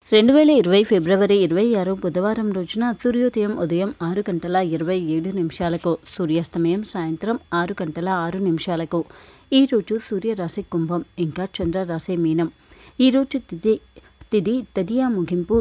రెండు వేల ఇరవై ఫిబ్రవరి ఇరవై ఆరు బుధవారం రోజున సూర్యోదయం ఉదయం ఆరు గంటల ఇరవై ఏడు నిమిషాలకు సూర్యాస్తమయం సాయంత్రం ఆరు గంటల ఆరు నిమిషాలకు ఈరోజు సూర్యరాశి కుంభం ఇంకా చంద్రరాశి మీనం ఈరోజు తిథి తిథి తదియా ముగింపు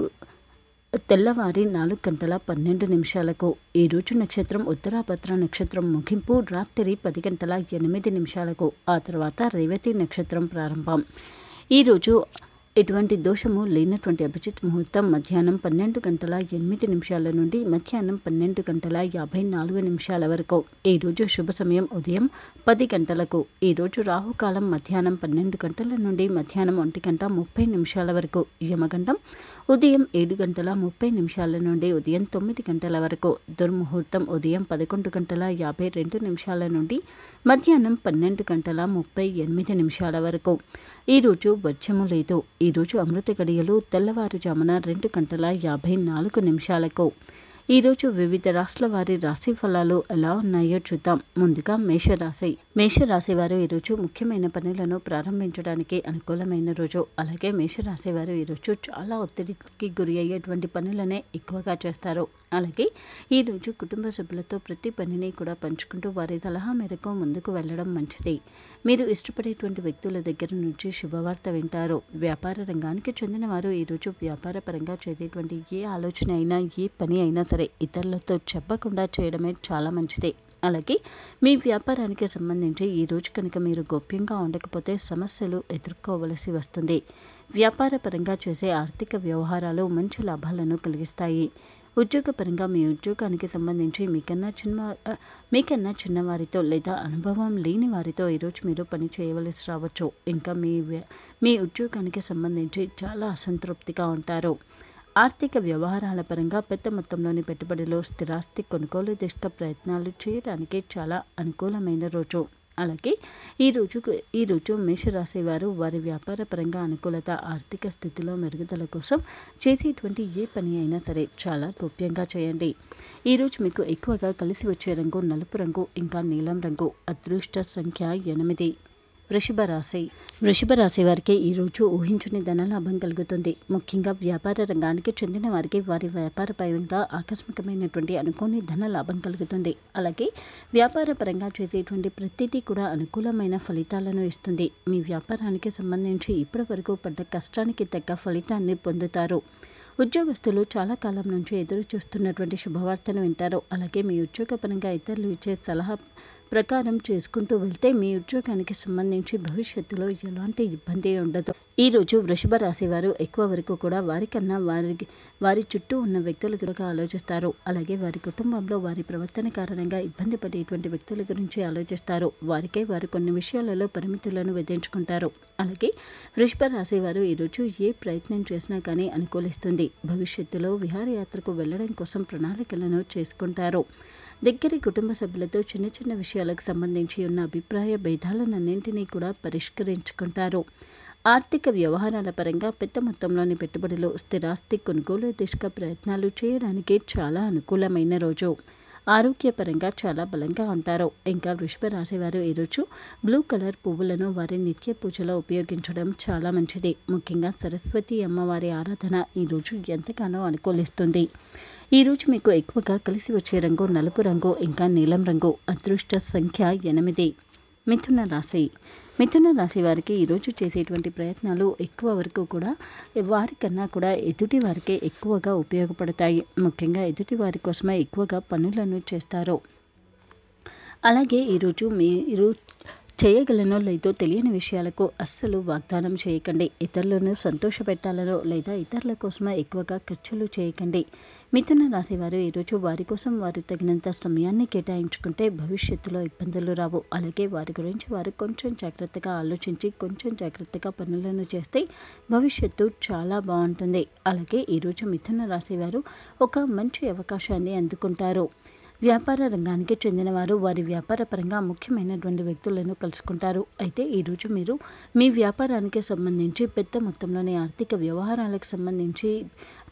తెల్లవారి నాలుగు గంటల పన్నెండు నిమిషాలకు ఈరోజు నక్షత్రం ఉత్తరాభద్ర నక్షత్రం ముగింపు రాత్రి పది గంటల ఎనిమిది నిమిషాలకు ఆ తర్వాత రేవతి నక్షత్రం ప్రారంభం ఈరోజు ఎటువంటి దోషము లేనటువంటి అభిజిత్ ముహూర్తం మధ్యాహ్నం పన్నెండు గంటల ఎనిమిది నిమిషాల నుండి మధ్యాహ్నం పన్నెండు గంటల యాభై నాలుగు నిమిషాల వరకు ఈరోజు శుభ సమయం ఉదయం పది గంటలకు ఈరోజు రాహుకాలం మధ్యాహ్నం పన్నెండు గంటల నుండి మధ్యాహ్నం ఒంటి గంట ముప్పై నిమిషాల వరకు యమగండం ఉదయం ఏడు గంటల ముప్పై నిమిషాల నుండి ఉదయం తొమ్మిది గంటల వరకు దుర్ముహూర్తం ఉదయం పదకొండు గంటల యాభై రెండు నిమిషాల నుండి మధ్యాహ్నం పన్నెండు గంటల ముప్పై ఎనిమిది నిమిషాల వరకు ఈరోజు వర్షము లేదు ఈరోజు అమృత గడియలు తెల్లవారుజామున రెండు గంటల యాభై నాలుగు నిమిషాలకు ఈరోజు వివిధ రాష్ట్రాల వారి రాశి ఫలాలు ఎలా ఉన్నాయో చూద్దాం ముందుగా మేషరాశి మేషరాశి వారు ఈరోజు ముఖ్యమైన పనులను ప్రారంభించడానికి అనుకూలమైన రోజు అలాగే మేషరాశి వారు ఈరోజు చాలా ఒత్తిడికి గురి అయ్యేటువంటి పనులనే ఎక్కువగా చేస్తారు అలాగే ఈరోజు కుటుంబ సభ్యులతో ప్రతి పనిని కూడా పంచుకుంటూ వారి సలహా మేరకు ముందుకు వెళ్ళడం మంచిది మీరు ఇష్టపడేటువంటి వ్యక్తుల దగ్గర నుంచి శుభవార్త వింటారు వ్యాపార రంగానికి చెందిన వారు ఈరోజు వ్యాపార పరంగా చేసేటువంటి ఏ ఆలోచన అయినా ఏ పని అయినా సరే ఇతరులతో చెప్పకుండా చేయడమే చాలా మంచిది అలాగే మీ వ్యాపారానికి సంబంధించి ఈ రోజు కనుక మీరు గోప్యంగా ఉండకపోతే సమస్యలు ఎదుర్కోవలసి వస్తుంది వ్యాపార పరంగా చేసే ఆర్థిక వ్యవహారాలు మంచి లాభాలను కలిగిస్తాయి ఉద్యోగపరంగా మీ ఉద్యోగానికి సంబంధించి మీకన్నా చిన్న మీకన్నా చిన్నవారితో లేదా అనుభవం లేని వారితో ఈరోజు మీరు పని చేయవలసి రావచ్చు ఇంకా మీ వ్య- మీ ఉద్యోగానికి సంబంధించి చాలా అసంతృప్తిగా ఉంటారు ఆర్థిక వ్యవహారాల పరంగా పెద్ద మొత్తంలోని పెట్టుబడులు స్థిరాస్తి కొనుగోలు దిశగా ప్రయత్నాలు చేయడానికి చాలా అనుకూలమైన రోజు అలాగే ఈ రోజు ఈ రోజు మేషరాశి వారు వారి వ్యాపార పరంగా అనుకూలత ఆర్థిక స్థితిలో మెరుగుదల కోసం చేసేటువంటి ఏ పని అయినా సరే చాలా గోప్యంగా చేయండి ఈరోజు మీకు ఎక్కువగా కలిసి వచ్చే రంగు నలుపు రంగు ఇంకా నీలం రంగు అదృష్ట సంఖ్య ఎనిమిది వృషభ రాశి వృషభ రాశి వారికి ఈరోజు ఊహించని ధనలాభం కలుగుతుంది ముఖ్యంగా వ్యాపార రంగానికి చెందిన వారికి వారి వ్యాపార పరంగా ఆకస్మికమైనటువంటి అనుకోని ధన లాభం కలుగుతుంది అలాగే వ్యాపార పరంగా చేసేటువంటి ప్రతిదీ కూడా అనుకూలమైన ఫలితాలను ఇస్తుంది మీ వ్యాపారానికి సంబంధించి ఇప్పటి వరకు పడ్డ కష్టానికి తగ్గ ఫలితాన్ని పొందుతారు ఉద్యోగస్తులు చాలా కాలం నుంచి ఎదురు చూస్తున్నటువంటి శుభవార్తను వింటారు అలాగే మీ ఉద్యోగపరంగా ఇతరులు ఇచ్చే సలహా ప్రకారం చేసుకుంటూ వెళ్తే మీ ఉద్యోగానికి సంబంధించి భవిష్యత్తులో ఎలాంటి ఇబ్బంది ఉండదు ఈ రోజు వృషభ రాశి వారు ఎక్కువ వరకు కూడా వారికన్నా వారి వారి చుట్టూ ఉన్న వ్యక్తుల గురించి ఆలోచిస్తారు అలాగే వారి కుటుంబంలో వారి ప్రవర్తన కారణంగా ఇబ్బంది పడేటువంటి వ్యక్తుల గురించి ఆలోచిస్తారు వారికే వారు కొన్ని విషయాలలో పరిమితులను విధించుకుంటారు అలాగే వృషభ రాశి వారు ఈరోజు ఏ ప్రయత్నం చేసినా కానీ అనుకూలిస్తుంది భవిష్యత్తులో విహారయాత్రకు వెళ్ళడం కోసం ప్రణాళికలను చేసుకుంటారు దగ్గరి కుటుంబ సభ్యులతో చిన్న చిన్న విషయాలకు సంబంధించి ఉన్న అభిప్రాయ భేదాలన్నింటినీ కూడా పరిష్కరించుకుంటారు ఆర్థిక వ్యవహారాల పరంగా పెద్ద మొత్తంలోని పెట్టుబడులు స్థిరాస్తి కొనుగోలు దిశగా ప్రయత్నాలు చేయడానికి చాలా అనుకూలమైన రోజు ఆరోగ్యపరంగా చాలా బలంగా ఉంటారు ఇంకా వృషభ రాశి వారు ఈరోజు బ్లూ కలర్ పువ్వులను వారి నిత్య పూజలో ఉపయోగించడం చాలా మంచిది ముఖ్యంగా సరస్వతి అమ్మవారి ఆరాధన ఈరోజు ఎంతగానో అనుకూలిస్తుంది ఈరోజు మీకు ఎక్కువగా కలిసి వచ్చే రంగు నలుపు రంగు ఇంకా నీలం రంగు అదృష్ట సంఖ్య ఎనిమిది మిథున రాశి మిథున రాశి వారికి ఈరోజు చేసేటువంటి ప్రయత్నాలు ఎక్కువ వరకు కూడా వారికన్నా కూడా ఎదుటి వారికే ఎక్కువగా ఉపయోగపడతాయి ముఖ్యంగా ఎదుటి వారి కోసమే ఎక్కువగా పనులను చేస్తారు అలాగే ఈరోజు మీరు చేయగలనో లేదో తెలియని విషయాలకు అస్సలు వాగ్దానం చేయకండి ఇతరులను సంతోషపెట్టాలనో లేదా ఇతరుల కోసమే ఎక్కువగా ఖర్చులు చేయకండి మిథున రాశి వారు ఈరోజు వారి కోసం వారు తగినంత సమయాన్ని కేటాయించుకుంటే భవిష్యత్తులో ఇబ్బందులు రావు అలాగే వారి గురించి వారు కొంచెం జాగ్రత్తగా ఆలోచించి కొంచెం జాగ్రత్తగా పనులను చేస్తే భవిష్యత్తు చాలా బాగుంటుంది అలాగే ఈరోజు మిథున రాశి వారు ఒక మంచి అవకాశాన్ని అందుకుంటారు వ్యాపార రంగానికి చెందినవారు వారి వ్యాపార పరంగా ముఖ్యమైనటువంటి వ్యక్తులను కలుసుకుంటారు అయితే ఈరోజు మీరు మీ వ్యాపారానికి సంబంధించి పెద్ద మొత్తంలోని ఆర్థిక వ్యవహారాలకు సంబంధించి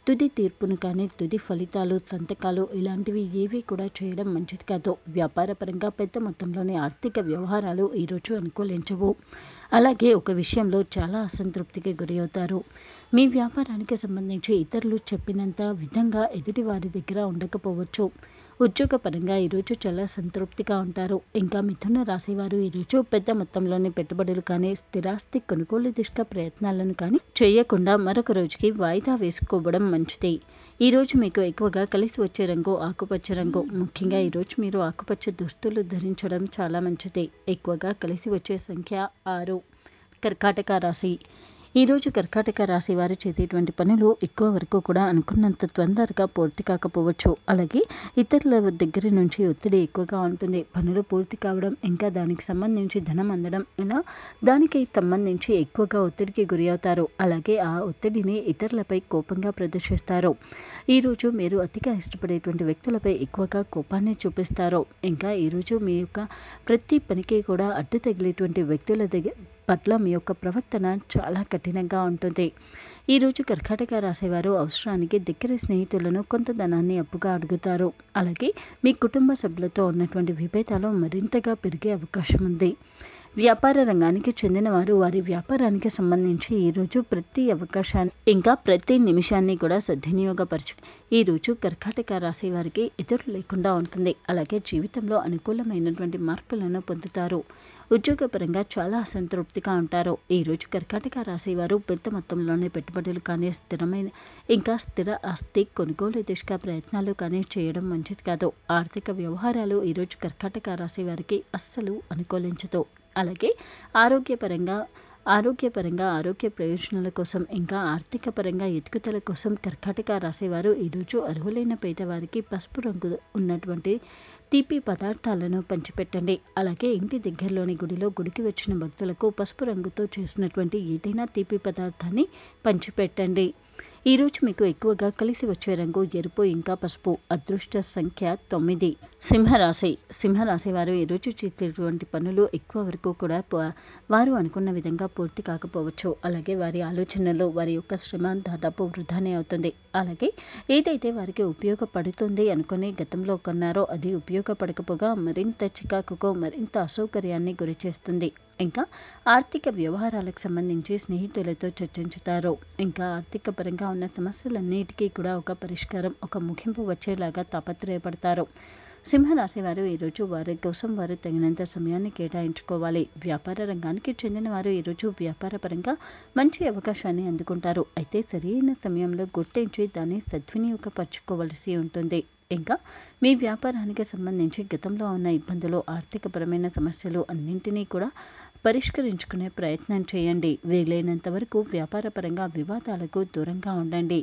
తుది తీర్పును కానీ తుది ఫలితాలు సంతకాలు ఇలాంటివి ఏవి కూడా చేయడం మంచిది కాదు వ్యాపారపరంగా పెద్ద మొత్తంలోని ఆర్థిక వ్యవహారాలు ఈరోజు అనుకూలించవు అలాగే ఒక విషయంలో చాలా అసంతృప్తికి గురి అవుతారు మీ వ్యాపారానికి సంబంధించి ఇతరులు చెప్పినంత విధంగా ఎదుటి వారి దగ్గర ఉండకపోవచ్చు ఉద్యోగపరంగా ఈరోజు చాలా సంతృప్తిగా ఉంటారు ఇంకా మిథున రాశివారు ఈరోజు పెద్ద మొత్తంలోని పెట్టుబడులు కానీ స్థిరాస్తి కొనుగోలు దిశగా ప్రయత్నాలను కానీ చేయకుండా మరొక రోజుకి వాయిదా వేసుకోవడం మంచిది ఈరోజు మీకు ఎక్కువగా కలిసి వచ్చే రంగు ఆకుపచ్చ రంగు ముఖ్యంగా ఈరోజు మీరు ఆకుపచ్చ దుస్తులు ధరించడం చాలా మంచిది ఎక్కువగా కలిసి వచ్చే సంఖ్య ఆరు కర్కాటక రాశి ఈరోజు కర్కాటక రాశి వారు చేసేటువంటి పనులు ఎక్కువ వరకు కూడా అనుకున్నంత తొందరగా పూర్తి కాకపోవచ్చు అలాగే ఇతరుల దగ్గర నుంచి ఒత్తిడి ఎక్కువగా ఉంటుంది పనులు పూర్తి కావడం ఇంకా దానికి సంబంధించి ధనం అందడం ఇలా దానికి సంబంధించి ఎక్కువగా ఒత్తిడికి గురి అవుతారు అలాగే ఆ ఒత్తిడిని ఇతరులపై కోపంగా ప్రదర్శిస్తారు ఈరోజు మీరు అతిగా ఇష్టపడేటువంటి వ్యక్తులపై ఎక్కువగా కోపాన్ని చూపిస్తారు ఇంకా ఈరోజు మీ యొక్క ప్రతి పనికి కూడా అడ్డు తగిలేటువంటి వ్యక్తుల దగ్గర పట్ల మీ యొక్క ప్రవర్తన చాలా కఠినంగా ఉంటుంది ఈరోజు కర్కాటక రాసేవారు అవసరానికి దగ్గర స్నేహితులను కొంత ధనాన్ని అప్పుగా అడుగుతారు అలాగే మీ కుటుంబ సభ్యులతో ఉన్నటువంటి విభేదాలు మరింతగా పెరిగే అవకాశం ఉంది వ్యాపార రంగానికి చెందిన వారు వారి వ్యాపారానికి సంబంధించి ఈరోజు ప్రతి అవకాశాన్ని ఇంకా ప్రతి నిమిషాన్ని కూడా సద్వినియోగపరచు ఈరోజు కర్కాటక రాశి వారికి ఎదురు లేకుండా ఉంటుంది అలాగే జీవితంలో అనుకూలమైనటువంటి మార్పులను పొందుతారు ఉద్యోగపరంగా చాలా అసంతృప్తిగా ఉంటారు ఈరోజు కర్కాటక రాశి వారు పెద్ద మొత్తంలోనే పెట్టుబడులు కానీ స్థిరమైన ఇంకా స్థిర ఆస్తి కొనుగోలు దిశగా ప్రయత్నాలు కానీ చేయడం మంచిది కాదు ఆర్థిక వ్యవహారాలు ఈరోజు కర్కాటక రాశి వారికి అస్సలు అనుకూలించదు అలాగే ఆరోగ్యపరంగా ఆరోగ్యపరంగా ఆరోగ్య ప్రయోజనాల కోసం ఇంకా ఆర్థిక పరంగా ఎదుగుదల కోసం కర్కాటక రాసేవారు ఈరోజు అర్హులైన పేదవారికి పసుపు రంగు ఉన్నటువంటి తీపి పదార్థాలను పంచిపెట్టండి అలాగే ఇంటి దగ్గరలోని గుడిలో గుడికి వచ్చిన భక్తులకు పసుపు రంగుతో చేసినటువంటి ఏదైనా తీపి పదార్థాన్ని పంచిపెట్టండి ఈరోజు మీకు ఎక్కువగా కలిసి వచ్చే రంగు ఎరుపు ఇంకా పసుపు అదృష్ట సంఖ్య తొమ్మిది సింహరాశి సింహరాశి వారు ఈరోజు చేసేటువంటి పనులు ఎక్కువ వరకు కూడా ప- వారు అనుకున్న విధంగా పూర్తి కాకపోవచ్చు అలాగే వారి ఆలోచనలు వారి యొక్క శ్రమ దాదాపు వృధానే అవుతుంది అలాగే ఏదైతే వారికి ఉపయోగపడుతుంది అనుకుని గతంలో కొన్నారో అది ఉపయోగపడకపోగా మరింత చికాకుకు మరింత అసౌకర్యాన్ని గురి చేస్తుంది ఇంకా ఆర్థిక వ్యవహారాలకు సంబంధించి స్నేహితులతో చర్చించుతారు ఇంకా ఆర్థిక పరంగా ఉన్న సమస్యలన్నిటికీ కూడా ఒక పరిష్కారం ఒక ముగింపు వచ్చేలాగా తాపత్రయపడతారు సింహరాశి వారు ఈరోజు వారి కోసం వారు తగినంత సమయాన్ని కేటాయించుకోవాలి వ్యాపార రంగానికి చెందిన వారు ఈరోజు వ్యాపారపరంగా మంచి అవకాశాన్ని అందుకుంటారు అయితే సరైన సమయంలో గుర్తించి దాన్ని సద్వినియోగపరచుకోవలసి ఉంటుంది ఇంకా మీ వ్యాపారానికి సంబంధించి గతంలో ఉన్న ఇబ్బందులు ఆర్థికపరమైన సమస్యలు అన్నింటినీ కూడా పరిష్కరించుకునే ప్రయత్నం చేయండి వీలైనంత వరకు వ్యాపారపరంగా వివాదాలకు దూరంగా ఉండండి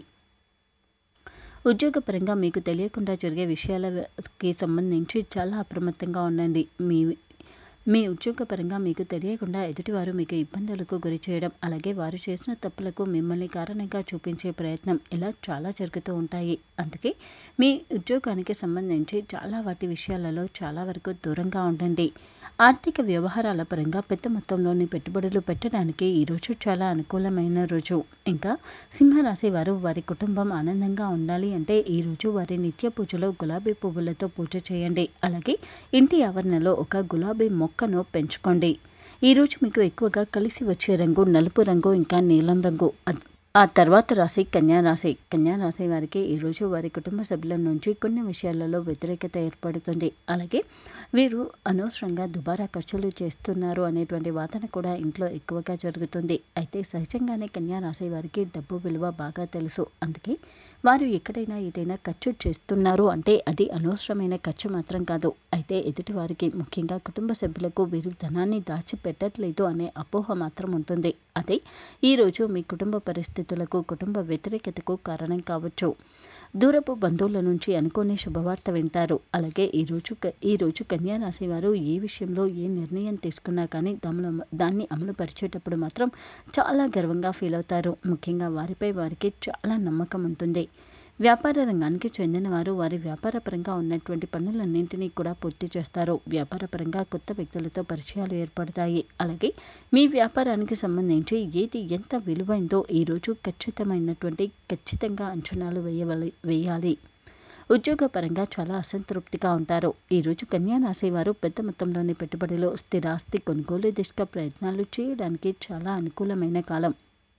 ఉద్యోగపరంగా మీకు తెలియకుండా జరిగే విషయాలకి సంబంధించి చాలా అప్రమత్తంగా ఉండండి మీ మీ ఉద్యోగపరంగా మీకు తెలియకుండా ఎదుటివారు మీకు ఇబ్బందులకు గురి చేయడం అలాగే వారు చేసిన తప్పులకు మిమ్మల్ని కారణంగా చూపించే ప్రయత్నం ఇలా చాలా జరుగుతూ ఉంటాయి అందుకే మీ ఉద్యోగానికి సంబంధించి చాలా వాటి విషయాలలో చాలా వరకు దూరంగా ఉండండి ఆర్థిక వ్యవహారాల పరంగా పెద్ద మొత్తంలోని పెట్టుబడులు పెట్టడానికి ఈరోజు చాలా అనుకూలమైన రోజు ఇంకా సింహరాశి వారు వారి కుటుంబం ఆనందంగా ఉండాలి అంటే ఈరోజు వారి నిత్య పూజలో గులాబీ పువ్వులతో పూజ చేయండి అలాగే ఇంటి ఆవరణలో ఒక గులాబీ మొక్కను పెంచుకోండి ఈరోజు మీకు ఎక్కువగా కలిసి వచ్చే రంగు నలుపు రంగు ఇంకా నీలం రంగు అద్- ఆ తర్వాత రాశి కన్యా రాశి కన్యా రాశి వారికి ఈరోజు వారి కుటుంబ సభ్యుల నుంచి కొన్ని విషయాలలో వ్యతిరేకత ఏర్పడుతుంది అలాగే వీరు అనవసరంగా దుబారా ఖర్చులు చేస్తున్నారు అనేటువంటి వాదన కూడా ఇంట్లో ఎక్కువగా జరుగుతుంది అయితే సహజంగానే కన్యా రాశి వారికి డబ్బు విలువ బాగా తెలుసు అందుకే వారు ఎక్కడైనా ఏదైనా ఖర్చు చేస్తున్నారు అంటే అది అనవసరమైన ఖర్చు మాత్రం కాదు అయితే ఎదుటి వారికి ముఖ్యంగా కుటుంబ సభ్యులకు వీరు ధనాన్ని దాచిపెట్టట్లేదు అనే అపోహ మాత్రం ఉంటుంది అదే ఈరోజు మీ కుటుంబ పరిస్థితులకు కుటుంబ వ్యతిరేకతకు కారణం కావచ్చు దూరపు బంధువుల నుంచి అనుకోని శుభవార్త వింటారు అలాగే ఈరోజు క- ఈరోజు కన్యా రాశి వారు ఏ విషయంలో ఏ నిర్ణయం తీసుకున్నా కానీ దానిలో దాన్ని అమలు పరిచేటప్పుడు మాత్రం చాలా గర్వంగా ఫీల్ అవుతారు ముఖ్యంగా వారిపై వారికి చాలా నమ్మకం ఉంటుంది వ్యాపార రంగానికి చెందిన వారు వారి వ్యాపారపరంగా ఉన్నటువంటి పనులన్నింటినీ కూడా పూర్తి చేస్తారు వ్యాపారపరంగా కొత్త వ్యక్తులతో పరిచయాలు ఏర్పడతాయి అలాగే మీ వ్యాపారానికి సంబంధించి ఏది ఎంత విలువైందో ఈరోజు ఖచ్చితమైనటువంటి ఖచ్చితంగా అంచనాలు వేయవలి వేయాలి ఉద్యోగపరంగా చాలా అసంతృప్తిగా ఉంటారు ఈరోజు కన్యా రాశి వారు పెద్ద మొత్తంలోని పెట్టుబడిలో స్థిరాస్తి కొనుగోలు దిశగా ప్రయత్నాలు చేయడానికి చాలా అనుకూలమైన కాలం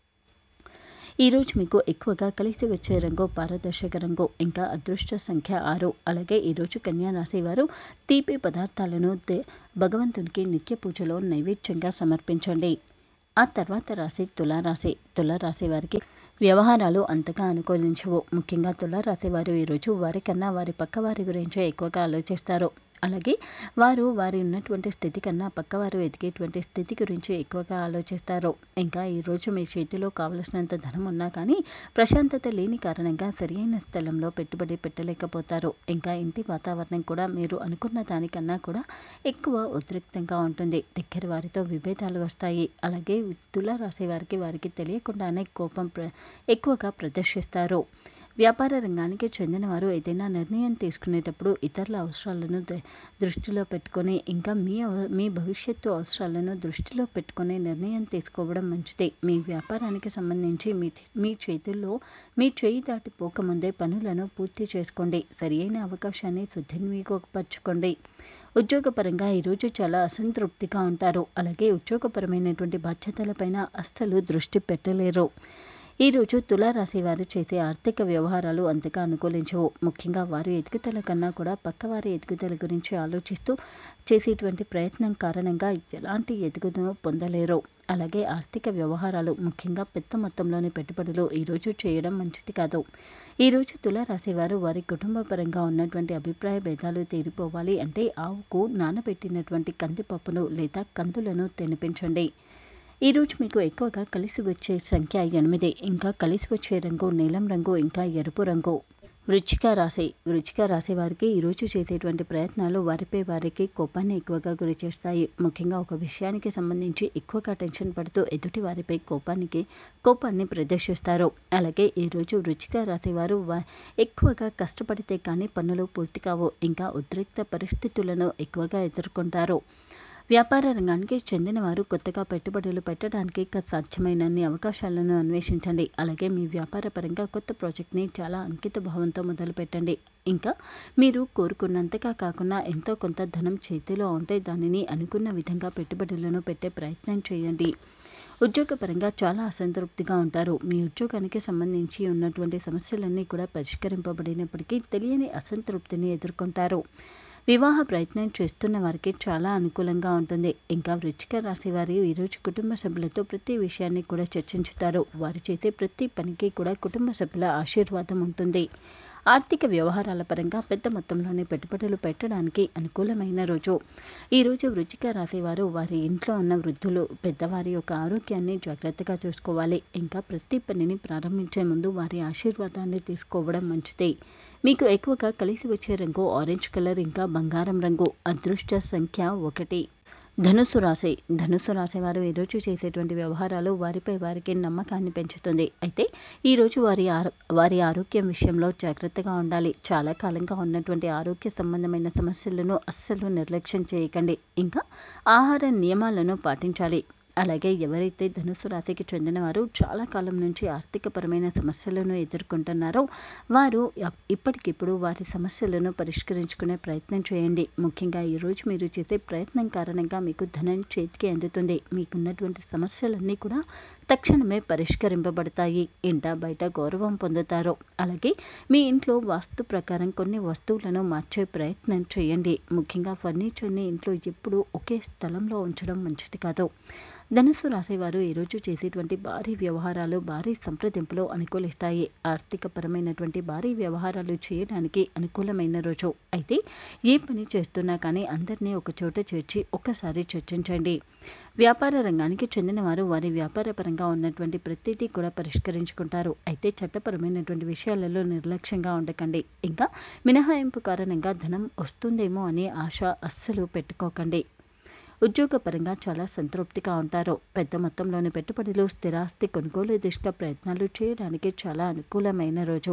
ఈరోజు మీకు ఎక్కువగా కలిసి వచ్చే రంగు పారదర్శక రంగు ఇంకా అదృష్ట సంఖ్య ఆరు అలాగే ఈరోజు కన్యా రాశి వారు తీపి పదార్థాలను దే- భగవంతునికి నిత్య పూజలో నైవేద్యంగా సమర్పించండి ఆ తర్వాత రాశి తులారాశి తులారాశి వారికి వ్యవహారాలు అంతగా అనుకూలించవు ముఖ్యంగా తులారాశి వారు ఈరోజు వారికన్నా వారి పక్క వారి గురించే ఎక్కువగా ఆలోచిస్తారు అలాగే వారు వారి ఉన్నటువంటి స్థితి కన్నా పక్కవారు ఎదిగేటువంటి స్థితి గురించి ఎక్కువగా ఆలోచిస్తారు ఇంకా ఈరోజు మీ చేతిలో కావలసినంత ధనం ఉన్నా కానీ ప్రశాంతత లేని కారణంగా సరియైన స్థలంలో పెట్టుబడి పెట్టలేకపోతారు ఇంకా ఇంటి వాతావరణం కూడా మీరు అనుకున్న దానికన్నా కూడా ఎక్కువ ఉద్రిక్తంగా ఉంటుంది దగ్గర వారితో విభేదాలు వస్తాయి అలాగే తులా రాశి వారికి వారికి తెలియకుండానే కోపం ప్ర ఎక్కువగా ప్రదర్శిస్తారు వ్యాపార రంగానికి చెందిన వారు ఏదైనా నిర్ణయం తీసుకునేటప్పుడు ఇతరుల అవసరాలను ద- దృష్టిలో పెట్టుకొని ఇంకా మీ అవ- మీ భవిష్యత్తు అవసరాలను దృష్టిలో పెట్టుకొని నిర్ణయం తీసుకోవడం మంచిది మీ వ్యాపారానికి సంబంధించి మీ మీ చేతుల్లో మీ చేయి దాటి పోకముందే పనులను పూర్తి చేసుకోండి సరియైన అవకాశాన్ని సద్వినియోగపరచుకోండి ఉద్యోగపరంగా ఈరోజు చాలా అసంతృప్తిగా ఉంటారు అలాగే ఉద్యోగపరమైనటువంటి బాధ్యతలపైన అస్సలు దృష్టి పెట్టలేరు ఈరోజు తులారాశి వారు చేసే ఆర్థిక వ్యవహారాలు అంతగా అనుకూలించవు ముఖ్యంగా వారు ఎదుగుదల కన్నా కూడా పక్కవారి ఎదుగుదల గురించి ఆలోచిస్తూ చేసేటువంటి ప్రయత్నం కారణంగా ఎలాంటి ఎదుగుదల పొందలేరు అలాగే ఆర్థిక వ్యవహారాలు ముఖ్యంగా పెద్ద మొత్తంలోని పెట్టుబడులు ఈరోజు చేయడం మంచిది కాదు ఈరోజు తులారాశి వారు వారి కుటుంబ పరంగా ఉన్నటువంటి అభిప్రాయ భేదాలు తీరిపోవాలి అంటే ఆవుకు నానబెట్టినటువంటి కందిపప్పును లేదా కందులను తినిపించండి ఈరోజు మీకు ఎక్కువగా కలిసి వచ్చే సంఖ్య ఎనిమిది ఇంకా కలిసి వచ్చే రంగు నీలం రంగు ఇంకా ఎరుపు రంగు వృచ్చిక రాశి వృచ్చిక రాశి వారికి ఈరోజు చేసేటువంటి ప్రయత్నాలు వారిపై వారికి కోపాన్ని ఎక్కువగా గురి చేస్తాయి ముఖ్యంగా ఒక విషయానికి సంబంధించి ఎక్కువగా టెన్షన్ పడుతూ ఎదుటి వారిపై కోపానికి కోపాన్ని ప్రదర్శిస్తారు అలాగే ఈరోజు వృచ్చిక రాశి వారు వా- ఎక్కువగా కష్టపడితే కానీ పనులు పూర్తి కావు ఇంకా ఉద్రిక్త పరిస్థితులను ఎక్కువగా ఎదుర్కొంటారు వ్యాపార రంగానికి చెందిన వారు కొత్తగా పెట్టుబడులు పెట్టడానికి క- సాధ్యమైనన్ని అవకాశాలను అన్వేషించండి అలాగే మీ వ్యాపార పరంగా కొత్త ప్రాజెక్ట్ని చాలా అంకిత భావంతో మొదలు పెట్టండి ఇంకా మీరు కోరుకున్నంతగా కాకుండా ఎంతో కొంత ధనం చేతిలో ఉంటే దానిని అనుకున్న విధంగా పెట్టుబడులను పెట్టే ప్రయత్నం చేయండి ఉద్యోగపరంగా చాలా అసంతృప్తిగా ఉంటారు మీ ఉద్యోగానికి సంబంధించి ఉన్నటువంటి సమస్యలన్నీ కూడా పరిష్కరింపబడినప్పటికీ తెలియని అసంతృప్తిని ఎదుర్కొంటారు వివాహ ప్రయత్నం చేస్తున్న వారికి చాలా అనుకూలంగా ఉంటుంది ఇంకా వృచ్చిక రాశి వారు ఈరోజు కుటుంబ సభ్యులతో ప్రతి విషయాన్ని కూడా చర్చించుతారు వారు చేసే ప్రతి పనికి కూడా కుటుంబ సభ్యుల ఆశీర్వాదం ఉంటుంది ఆర్థిక వ్యవహారాల పరంగా పెద్ద మొత్తంలోని పెట్టుబడులు పెట్టడానికి అనుకూలమైన రోజు ఈరోజు వృచ్చిక రాశి వారు వారి ఇంట్లో ఉన్న వృద్ధులు పెద్దవారి యొక్క ఆరోగ్యాన్ని జాగ్రత్తగా చూసుకోవాలి ఇంకా ప్రతి పనిని ప్రారంభించే ముందు వారి ఆశీర్వాదాన్ని తీసుకోవడం మంచిది మీకు ఎక్కువగా కలిసి వచ్చే రంగు ఆరెంజ్ కలర్ ఇంకా బంగారం రంగు అదృష్ట సంఖ్య ఒకటి ధనుసు రాశి ధనుసు రాశి వారు ఈరోజు చేసేటువంటి వ్యవహారాలు వారిపై వారికి నమ్మకాన్ని పెంచుతుంది అయితే ఈరోజు వారి ఆరో వారి ఆరోగ్యం విషయంలో జాగ్రత్తగా ఉండాలి చాలా కాలంగా ఉన్నటువంటి ఆరోగ్య సంబంధమైన సమస్యలను అస్సలు నిర్లక్ష్యం చేయకండి ఇంకా ఆహార నియమాలను పాటించాలి అలాగే ఎవరైతే ధనుసు రాశికి చెందినవారు చాలా కాలం నుంచి ఆర్థికపరమైన సమస్యలను ఎదుర్కొంటున్నారో వారు అప్- ఇప్పటికిప్పుడు వారి సమస్యలను పరిష్కరించుకునే ప్రయత్నం చేయండి ముఖ్యంగా ఈరోజు మీరు చేసే ప్రయత్నం కారణంగా మీకు ధనం చేతికి అందుతుంది మీకున్నటువంటి సమస్యలన్నీ కూడా తక్షణమే పరిష్కరింపబడతాయి ఇంట బయట గౌరవం పొందుతారు అలాగే మీ ఇంట్లో వాస్తు ప్రకారం కొన్ని వస్తువులను మార్చే ప్రయత్నం చేయండి ముఖ్యంగా ఫర్నిచర్ని ఇంట్లో ఎప్పుడూ ఒకే స్థలంలో ఉంచడం మంచిది కాదు ధనుస్సు రాసేవారు ఈరోజు చేసేటువంటి భారీ వ్యవహారాలు భారీ సంప్రదింపులు అనుకూలిస్తాయి ఆర్థిక పరమైనటువంటి భారీ వ్యవహారాలు చేయడానికి అనుకూలమైన రోజు అయితే ఏ పని చేస్తున్నా కానీ అందరినీ ఒక చోట చేర్చి ఒక్కసారి చర్చించండి వ్యాపార రంగానికి చెందిన వారు వారి వ్యాపార పరంగా ఉన్నటువంటి ప్రతిదీ కూడా పరిష్కరించుకుంటారు అయితే చట్టపరమైనటువంటి విషయాలలో నిర్లక్ష్యంగా ఉండకండి ఇంకా మినహాయింపు కారణంగా ధనం వస్తుందేమో అనే ఆశ అస్సలు పెట్టుకోకండి ఉద్యోగపరంగా చాలా సంతృప్తిగా ఉంటారు పెద్ద మొత్తంలోని పెట్టుబడులు స్థిరాస్తి కొనుగోలు దిశగా ప్రయత్నాలు చేయడానికి చాలా అనుకూలమైన రోజు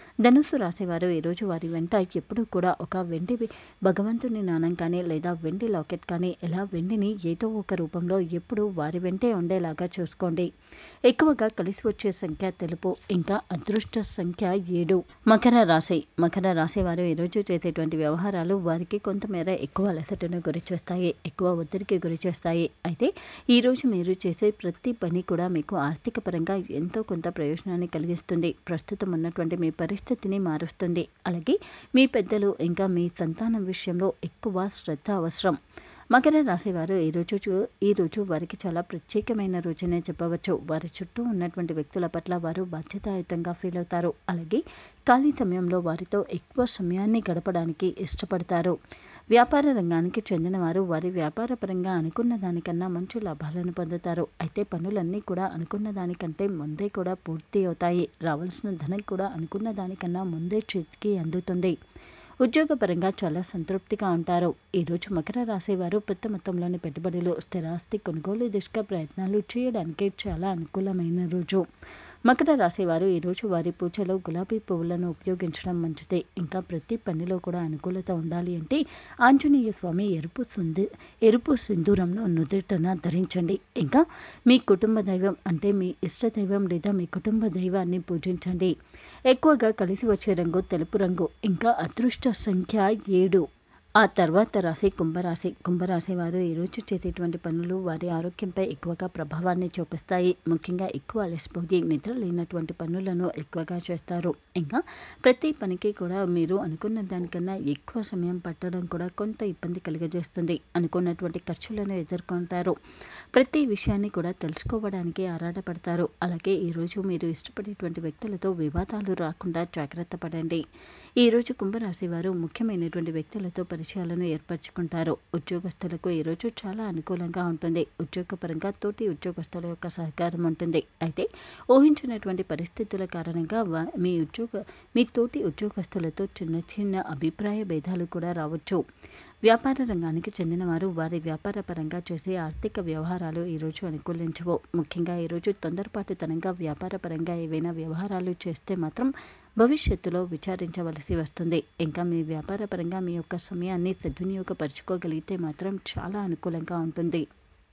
ధనుస్సు రాసేవారు ఈరోజు వారి వెంట ఎప్పుడూ కూడా ఒక వెండి భగవంతుని నాణం కానీ లేదా వెండి లాకెట్ కానీ ఇలా వెండిని ఏదో ఒక రూపంలో ఎప్పుడు వారి వెంటే ఉండేలాగా చూసుకోండి ఎక్కువగా కలిసి వచ్చే సంఖ్య తెలుపు ఇంకా అదృష్ట సంఖ్య ఏడు మకర రాశి మకర రాశి వారు ఈరోజు చేసేటువంటి వ్యవహారాలు వారికి కొంతమేర ఎక్కువ అలసటను గురి చేస్తాయి ఎక్కువ ఒత్తిడికి గురి చేస్తాయి అయితే ఈరోజు మీరు చేసే ప్రతి పని కూడా మీకు ఆర్థిక పరంగా ఎంతో కొంత ప్రయోజనాన్ని కలిగిస్తుంది ప్రస్తుతం ఉన్నటువంటి మీ పరిస్థితిని మారుస్తుంది అలాగే మీ పెద్దలు ఇంకా మీ సంతానం విషయంలో ఎక్కువ శ్రద్ధ అవసరం మకర రాశి వారు ఈరోజు చూ- ఈరోజు వారికి చాలా ప్రత్యేకమైన రోజునే చెప్పవచ్చు వారి చుట్టూ ఉన్నటువంటి వ్యక్తుల పట్ల వారు బాధ్యతాయుతంగా ఫీల్ అవుతారు అలాగే ఖాళీ సమయంలో వారితో ఎక్కువ సమయాన్ని గడపడానికి ఇష్టపడతారు వ్యాపార రంగానికి చెందిన వారు వారి వ్యాపార పరంగా అనుకున్న దానికన్నా మంచి లాభాలను పొందుతారు అయితే పనులన్నీ కూడా అనుకున్న దానికంటే ముందే కూడా పూర్తి అవుతాయి రావాల్సిన ధనం కూడా అనుకున్న దానికన్నా ముందే చేతికి అందుతుంది ఉద్యోగపరంగా చాలా సంతృప్తిగా ఉంటారు ఈరోజు మకర రాశి వారు పెద్ద మొత్తంలోని పెట్టుబడులు స్థిరాస్తి కొనుగోలు దిశగా ప్రయత్నాలు చేయడానికి చాలా అనుకూలమైన రోజు మకర రాశి వారు ఈరోజు వారి పూజలో గులాబీ పువ్వులను ఉపయోగించడం మంచిదే ఇంకా ప్రతి పనిలో కూడా అనుకూలత ఉండాలి అంటే ఆంజనేయ స్వామి ఎరుపు సుంది ఎరుపు సింధూరంను నుదుటన ధరించండి ఇంకా మీ కుటుంబ దైవం అంటే మీ ఇష్ట దైవం లేదా మీ కుటుంబ దైవాన్ని పూజించండి ఎక్కువగా కలిసి వచ్చే రంగు తెలుపు రంగు ఇంకా అదృష్ట సంఖ్య ఏడు ఆ తర్వాత రాశి కుంభరాశి కుంభరాశి వారు ఈరోజు చేసేటువంటి పనులు వారి ఆరోగ్యంపై ఎక్కువగా ప్రభావాన్ని చూపిస్తాయి ముఖ్యంగా ఎక్కువ అలసిపోయి నిద్ర లేనటువంటి పనులను ఎక్కువగా చేస్తారు ఇంకా ప్రతి పనికి కూడా మీరు అనుకున్న దానికన్నా ఎక్కువ సమయం పట్టడం కూడా కొంత ఇబ్బంది కలిగజేస్తుంది అనుకున్నటువంటి ఖర్చులను ఎదుర్కొంటారు ప్రతి విషయాన్ని కూడా తెలుసుకోవడానికి ఆరాటపడతారు అలాగే ఈరోజు మీరు ఇష్టపడేటువంటి వ్యక్తులతో వివాదాలు రాకుండా జాగ్రత్త పడండి ఈరోజు కుంభరాశి వారు ముఖ్యమైనటువంటి వ్యక్తులతో పరిచయాలను ఏర్పరచుకుంటారు ఉద్యోగస్తులకు ఈరోజు చాలా అనుకూలంగా ఉంటుంది ఉద్యోగపరంగా తోటి ఉద్యోగస్తుల యొక్క సహకారం ఉంటుంది అయితే ఊహించినటువంటి పరిస్థితుల కారణంగా వా- మీ ఉద్యోగ మీ తోటి ఉద్యోగస్తులతో చిన్న చిన్న అభిప్రాయ భేదాలు కూడా రావచ్చు వ్యాపార రంగానికి చెందిన వారు వారి వ్యాపార పరంగా చేసే ఆర్థిక వ్యవహారాలు ఈరోజు అనుకూలించవు ముఖ్యంగా ఈరోజు తొందరపాటుతనంగా వ్యాపార పరంగా ఏవైనా వ్యవహారాలు చేస్తే మాత్రం భవిష్యత్తులో విచారించవలసి వస్తుంది ఇంకా మీ వ్యాపార పరంగా మీ యొక్క సమయాన్ని సద్వినియోగపరచుకోగలిగితే మాత్రం చాలా అనుకూలంగా ఉంటుంది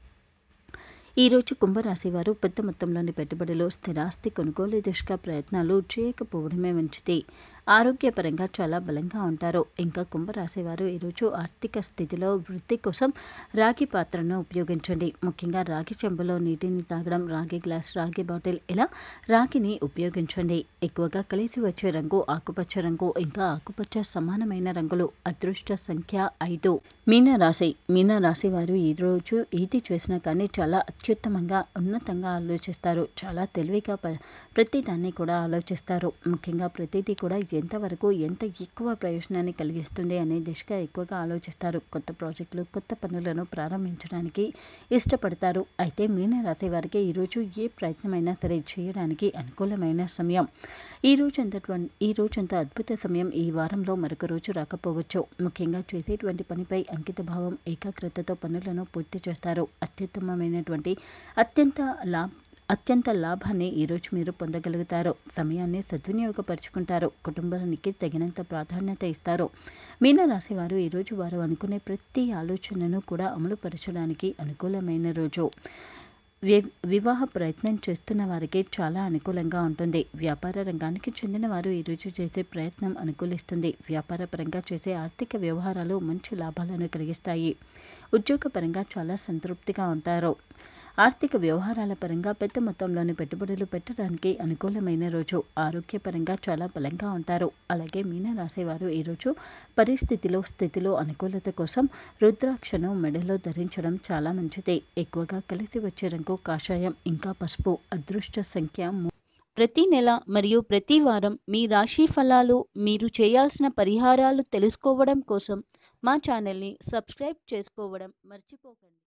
ఈరోజు కుంభరాశి వారు పెద్ద మొత్తంలోని పెట్టుబడులు స్థిరాస్తి కొనుగోలు దిశగా ప్రయత్నాలు చేయకపోవడమే మంచిది ఆరోగ్యపరంగా చాలా బలంగా ఉంటారు ఇంకా కుంభరాశి వారు ఈరోజు ఆర్థిక స్థితిలో వృద్ధి కోసం రాగి పాత్రను ఉపయోగించండి ముఖ్యంగా రాగి చెంబులో నీటిని తాగడం రాగి గ్లాస్ రాగి బాటిల్ ఇలా రాగిని ఉపయోగించండి ఎక్కువగా కలిసి వచ్చే రంగు ఆకుపచ్చ రంగు ఇంకా ఆకుపచ్చ సమానమైన రంగులు అదృష్ట సంఖ్య ఐదు మీన రాశి మీన రాశి వారు ఈరోజు ఏది చేసినా కానీ చాలా అత్యుత్తమంగా ఉన్నతంగా ఆలోచిస్తారు చాలా తెలివిగా ప- ప్రతి దాన్ని కూడా ఆలోచిస్తారు ముఖ్యంగా ప్రతిదీ కూడా ఎంతవరకు ఎంత ఎక్కువ ప్రయోజనాన్ని కలిగిస్తుంది అనే దిశగా ఎక్కువగా ఆలోచిస్తారు కొత్త ప్రాజెక్టులు కొత్త పనులను ప్రారంభించడానికి ఇష్టపడతారు అయితే మీన రాశి వారికి ఈరోజు ఏ ప్రయత్నమైనా సరే చేయడానికి అనుకూలమైన సమయం ఈ రోజు అంతటువంటి ఈ రోజు అంత అద్భుత సమయం ఈ వారంలో మరొక రోజు రాకపోవచ్చు ముఖ్యంగా చేసేటువంటి పనిపై అంకిత భావం ఏకాగ్రతతో పనులను పూర్తి చేస్తారు అత్యుత్తమమైనటువంటి అత్యంత లాభ అత్యంత లాభాన్ని ఈరోజు మీరు పొందగలుగుతారు సమయాన్ని సద్వినియోగపరుచుకుంటారు కుటుంబానికి తగినంత ప్రాధాన్యత ఇస్తారు మీనరాశి వారు ఈరోజు వారు అనుకునే ప్రతి ఆలోచనను కూడా అమలుపరచడానికి అనుకూలమైన రోజు వి- వివాహ ప్రయత్నం చేస్తున్న వారికి చాలా అనుకూలంగా ఉంటుంది వ్యాపార రంగానికి చెందిన వారు ఈరోజు చేసే ప్రయత్నం అనుకూలిస్తుంది వ్యాపార పరంగా చేసే ఆర్థిక వ్యవహారాలు మంచి లాభాలను కలిగిస్తాయి ఉద్యోగపరంగా చాలా సంతృప్తిగా ఉంటారు ఆర్థిక వ్యవహారాల పరంగా పెద్ద మొత్తంలోని పెట్టుబడులు పెట్టడానికి అనుకూలమైన రోజు ఆరోగ్యపరంగా చాలా బలంగా ఉంటారు అలాగే మీన రాసేవారు ఈరోజు పరిస్థితిలో స్థితిలో అనుకూలత కోసం రుద్రాక్షను మెడలో ధరించడం చాలా మంచిది ఎక్కువగా కలిసి వచ్చే రంగు కాషాయం ఇంకా పసుపు అదృష్ట సంఖ్య మూ- ప్రతి నెల మరియు ప్రతి వారం మీ రాశి ఫలాలు మీరు చేయాల్సిన పరిహారాలు తెలుసుకోవడం కోసం మా ఛానల్ని సబ్స్క్రైబ్ చేసుకోవడం మర్చిపోకండి